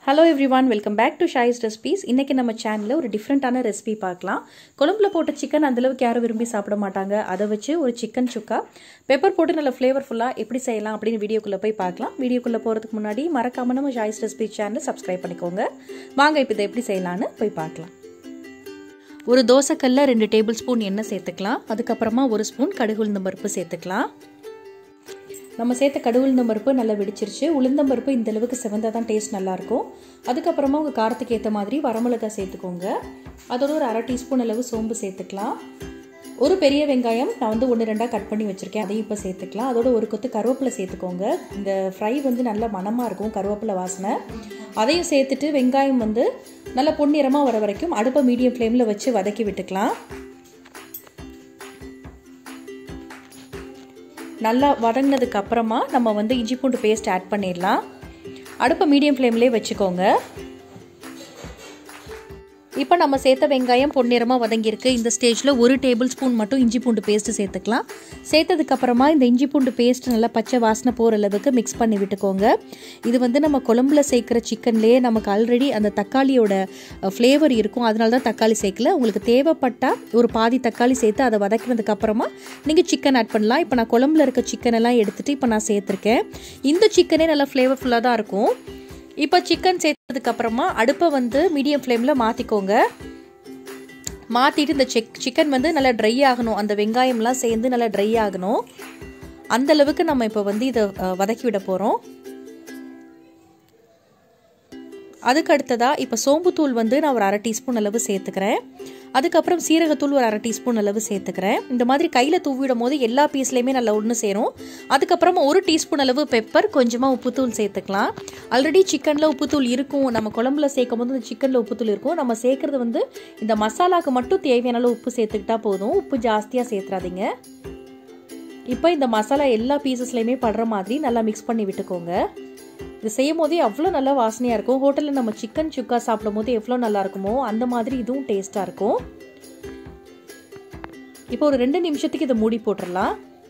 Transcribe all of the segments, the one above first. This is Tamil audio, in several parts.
hello everyone welcome back to Shai's recipes இன்றைக்கி நம்ம சேனலில் ஒரு டிஃப்ரெண்ட்டான ரெசிபி பார்க்கலாம் குழம்புல போட்ட சிக்கன் அந்தளவுக்கு யாரும் விரும்பி சாப்பிட மாட்டாங்க அதை வச்சு ஒரு சிக்கன் சுக்கா பெப்பர் போட்டு நல்ல ஃப்ளேவர்ஃபுல்லாக எப்படி செய்யலாம் அப்படின்னு வீடியோக்குள்ளே போய் பார்க்கலாம் வீடியோக்குள்ளே போகிறதுக்கு முன்னாடி மறக்காம நம்ம ஷாய்ஸ் ரெசிபி சேனலை சப்ஸ்கிரைப் பண்ணிக்கோங்க வாங்க இப்போ இதை எப்படி செய்யலான்னு போய் பார்க்கலாம் ஒரு தோசைக்கல்ல ரெண்டு டேபிள் ஸ்பூன் எண்ணெய் சேர்த்துக்கலாம் அதுக்கப்புறமா ஒரு ஸ்பூன் கடுகு உளுந்தம் பருப்பு சேர்த்துக்கலாம் நம்ம சேர்த்த கடுகு உளுந்தம் பருப்பு நல்லா வெடிச்சிருச்சு உளுந்தம் பருப்பு இந்த அளவுக்கு செவந்தால் தான் டேஸ்ட் நல்லாயிருக்கும் அதுக்கப்புறமா உங்கள் காரத்துக்கு ஏற்ற மாதிரி வரமிளகாய் சேர்த்துக்கோங்க அதோட ஒரு அரை டீஸ்பூன் அளவு சோம்பு சேர்த்துக்கலாம் ஒரு பெரிய வெங்காயம் நான் வந்து ஒன்று ரெண்டாக கட் பண்ணி வச்சுருக்கேன் அதையும் இப்போ சேர்த்துக்கலாம் அதோட ஒரு கொத்து கருவேப்பிலை சேர்த்துக்கோங்க இந்த ஃப்ரை வந்து நல்ல மணமாக இருக்கும் கருவேப்பிலை வாசனை அதையும் சேர்த்துட்டு வெங்காயம் வந்து நல்லா பொன்னிறமாக வர வரைக்கும் அடுப்பை மீடியம் ஃப்ளேமில் வச்சு வதக்கி விட்டுக்கலாம் நல்லா வதங்கினதுக்கு அப்புறமா நம்ம வந்து இஞ்சி பூண்டு பேஸ்ட் ஆட் பண்ணிடலாம் அடுப்பை மீடியம் ஃப்ளேம்லேயே வச்சுக்கோங்க இப்போ நம்ம சேர்த்த வெங்காயம் பொன்னிறமாக வதங்கியிருக்கு இந்த ஸ்டேஜில் ஒரு டேபிள் ஸ்பூன் மட்டும் இஞ்சி பூண்டு பேஸ்ட்டு சேர்த்துக்கலாம் சேர்த்ததுக்கப்புறமா இந்த இஞ்சி பூண்டு பேஸ்ட் நல்லா பச்சை வாசனை போகிற அளவுக்கு மிக்ஸ் பண்ணி விட்டுக்கோங்க இது வந்து நம்ம குழம்புல சேர்க்குற சிக்கன்லேயே நமக்கு ஆல்ரெடி அந்த தக்காளியோட ஃப்ளேவர் இருக்கும் அதனால தான் தக்காளி சேர்க்கல உங்களுக்கு தேவைப்பட்டால் ஒரு பாதி தக்காளி சேர்த்து அதை வதக்கினதுக்கப்புறமா நீங்கள் சிக்கன் ஆட் பண்ணலாம் இப்போ நான் குழம்புல இருக்க சிக்கன் எல்லாம் எடுத்துகிட்டு இப்போ நான் சேர்த்துருக்கேன் இந்த சிக்கனே நல்லா ஃப்ளேவர்ஃபுல்லாக தான் இருக்கும் இப்போ சிக்கன் சேர்த்ததுக்கப்புறமா அடுப்பை வந்து மீடியம் ஃப்ளேமில் மாற்றிக்கோங்க மாற்றிட்டு இந்த சிக் சிக்கன் வந்து நல்லா ட்ரை ஆகணும் அந்த வெங்காயம்லாம் சேர்ந்து நல்லா ட்ரை ஆகணும் அந்த அளவுக்கு நம்ம இப்போ வந்து இதை வதக்கி விட போகிறோம் அதுக்கு அடுத்ததாக இப்போ சோம்புத்தூள் வந்து நான் ஒரு அரை டீஸ்பூன் அளவு சேர்த்துக்கிறேன் அதுக்கப்புறம் சீரகத்தூள் ஒரு அரை டீஸ்பூன் அளவு சேர்த்துக்கிறேன் இந்த மாதிரி கையில் தூவிடும் போது எல்லா பீஸ்லேயுமே நல்லா ஒன்று சேரும் அதுக்கப்புறமா ஒரு டீஸ்பூன் அளவு பெப்பர் கொஞ்சமாக உப்புத்தூள் சேர்த்துக்கலாம் ஆல்ரெடி சிக்கனில் உப்புத்தூள் இருக்கும் நம்ம குழம்புல சேர்க்கும் போது இந்த சிக்கனில் உப்புத்தூள் இருக்கும் நம்ம சேர்க்குறது வந்து இந்த மசாலாவுக்கு மட்டும் தேவையான அளவு உப்பு சேர்த்துக்கிட்டா போதும் உப்பு ஜாஸ்தியாக சேர்த்துறாதீங்க இப்போ இந்த மசாலா எல்லா பீசஸ்லையுமே படுற மாதிரி நல்லா மிக்ஸ் பண்ணி விட்டுக்கோங்க இது செய்யும் போதே அவ்வளோ நல்லா வாசனையாக இருக்கும் ஹோட்டலில் நம்ம சிக்கன் சுக்கா சாப்பிடும் போது எவ்வளோ நல்லா இருக்குமோ அந்த மாதிரி இதுவும் டேஸ்ட்டாக இருக்கும் இப்போ ஒரு ரெண்டு நிமிஷத்துக்கு இதை மூடி போட்டுடலாம்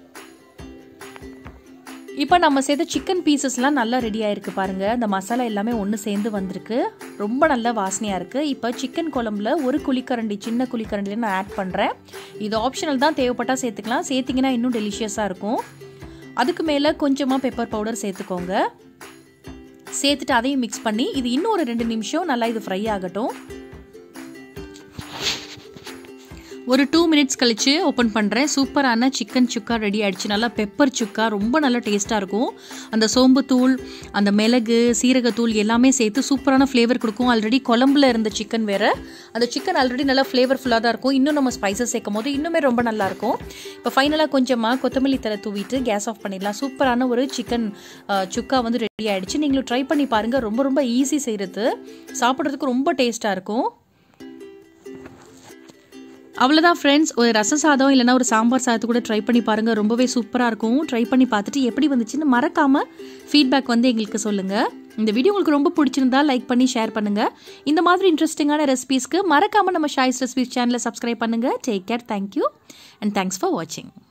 இப்போ நம்ம சேர்த்த சிக்கன் பீசஸ்லாம் நல்லா ரெடி ஆயிருக்கு பாருங்கள் அந்த மசாலா எல்லாமே ஒன்று சேர்ந்து வந்திருக்கு ரொம்ப நல்லா வாசனையாக இருக்குது இப்போ சிக்கன் குழம்புல ஒரு குழிக்கரண்டி சின்ன குழிக்கரண்டியில் நான் ஆட் பண்ணுறேன் இது ஆப்ஷனல் தான் தேவைப்பட்டால் சேர்த்துக்கலாம் சேர்த்திங்கன்னா இன்னும் டெலிஷியஸாக இருக்கும் அதுக்கு மேலே கொஞ்சமாக பெப்பர் பவுடர் சேர்த்துக்கோங்க சேர்த்துட்டு அதையும் மிக்ஸ் பண்ணி இது இன்னும் ஒரு ரெண்டு நிமிஷம் நல்லா இது ஃப்ரை ஆகட்டும் ஒரு டூ மினிட்ஸ் கழித்து ஓப்பன் பண்ணுறேன் சூப்பரான சிக்கன் சுக்கா ரெடி ஆகிடுச்சு நல்லா பெப்பர் சுக்கா ரொம்ப நல்லா டேஸ்ட்டாக இருக்கும் அந்த சோம்புத்தூள் அந்த மிளகு சீரகத்தூள் எல்லாமே சேர்த்து சூப்பரான ஃப்ளேவர் கொடுக்கும் ஆல்ரெடி குழம்புல இருந்த சிக்கன் வேறு அந்த சிக்கன் ஆல்ரெடி நல்லா ஃப்ளேவர்ஃபுல்லாக தான் இருக்கும் இன்னும் நம்ம ஸ்பைசஸ் சேர்க்கும் போது இன்னுமே ரொம்ப நல்லாயிருக்கும் இப்போ ஃபைனலாக கொஞ்சமாக கொத்தமல்லி தலை தூவிட்டு கேஸ் ஆஃப் பண்ணிடலாம் சூப்பரான ஒரு சிக்கன் சுக்கா வந்து ரெடி ஆகிடுச்சு நீங்களும் ட்ரை பண்ணி பாருங்கள் ரொம்ப ரொம்ப ஈஸி செய்கிறது சாப்பிட்றதுக்கு ரொம்ப டேஸ்ட்டாக இருக்கும் அவ்வளோதான் ஃப்ரெண்ட்ஸ் ஒரு ரசம் சாதம் இல்லைனா ஒரு சாம்பார் சாதத்தை கூட ட்ரை பண்ணி பாருங்கள் ரொம்பவே சூப்பராக இருக்கும் ட்ரை பண்ணி பார்த்துட்டு எப்படி வந்துச்சுன்னு மறக்காமல் ஃபீட்பேக் வந்து எங்களுக்கு சொல்லுங்கள் இந்த வீடியோ உங்களுக்கு ரொம்ப பிடிச்சிருந்தா லைக் பண்ணி ஷேர் பண்ணுங்கள் இந்த மாதிரி இன்ட்ரெஸ்டிங்கான ரெசிபீஸ்க்கு மறக்காமல் நம்ம ஷாய்ஸ் ரெசிபீஸ் சேனலை சப்ஸ்கிரைப் பண்ணுங்கள் take care thank you and thanks for வாட்சிங்